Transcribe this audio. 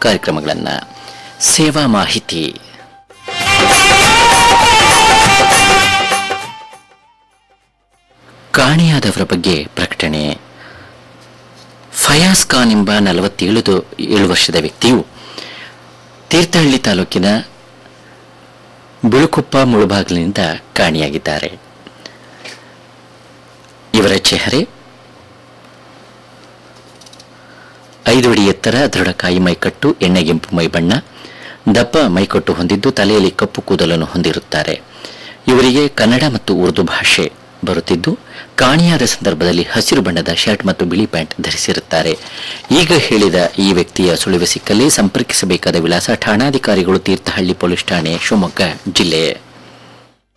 ಕಾರ್ಯಕ್ರಮಗಳನ್ನು ಸೇವಾ ಮಾಹಿತಿ ಕಾಣೆಯಾದವರ ಬಗ್ಗೆ ಪ್ರಕಟಣೆ ಫಯಾಜ್ ಖಾನ್ ಎಂಬ ನಲವತ್ತೇಳು ಏಳು ವರ್ಷದ ವ್ಯಕ್ತಿಯು ತೀರ್ಥಹಳ್ಳಿ ತಾಲೂಕಿನ ಬಿಳುಕೊಪ್ಪ ಮುಳುಬಾಗಿಲಿನಿಂದ ಕಾಣೆಯಾಗಿದ್ದಾರೆ ಇವರ ಚೆಹರೆ ಐದು ಅಡಿ ಎತ್ತರ ದೃಢಕಾಯಿ ಮೈಕಟ್ಟು ಎಣ್ಣೆಗೆಂಪು ಮೈಬಣ್ಣ ದಪ್ಪ ಮೈಕಟ್ಟು ಹೊಂದಿದ್ದು ತಲೆಯಲ್ಲಿ ಕಪ್ಪು ಕೂದಲನ್ನು ಹೊಂದಿರುತ್ತಾರೆ ಇವರಿಗೆ ಕನ್ನಡ ಮತ್ತು ಉರ್ದು ಭಾಷೆ ಬರುತ್ತಿದ್ದು ಕಾಣೆಯಾದ ಸಂದರ್ಭದಲ್ಲಿ ಹಸಿರು ಬಣ್ಣದ ಶರ್ಟ್ ಮತ್ತು ಬಿಳಿ ಪ್ಯಾಂಟ್ ಧರಿಸಿರುತ್ತಾರೆ ಈಗ ಹೇಳಿದ ಈ ವ್ಯಕ್ತಿಯ ಸುಳಿವು ಸಿಕ್ಕಲ್ಲಿ ಸಂಪರ್ಕಿಸಬೇಕಾದ ವಿಳಾಸ ಠಾಣಾಧಿಕಾರಿಗಳು ತೀರ್ಥಹಳ್ಳಿ ಪೊಲೀಸ್ ಠಾಣೆ ಶಿವಮೊಗ್ಗ ಜಿಲ್ಲೆ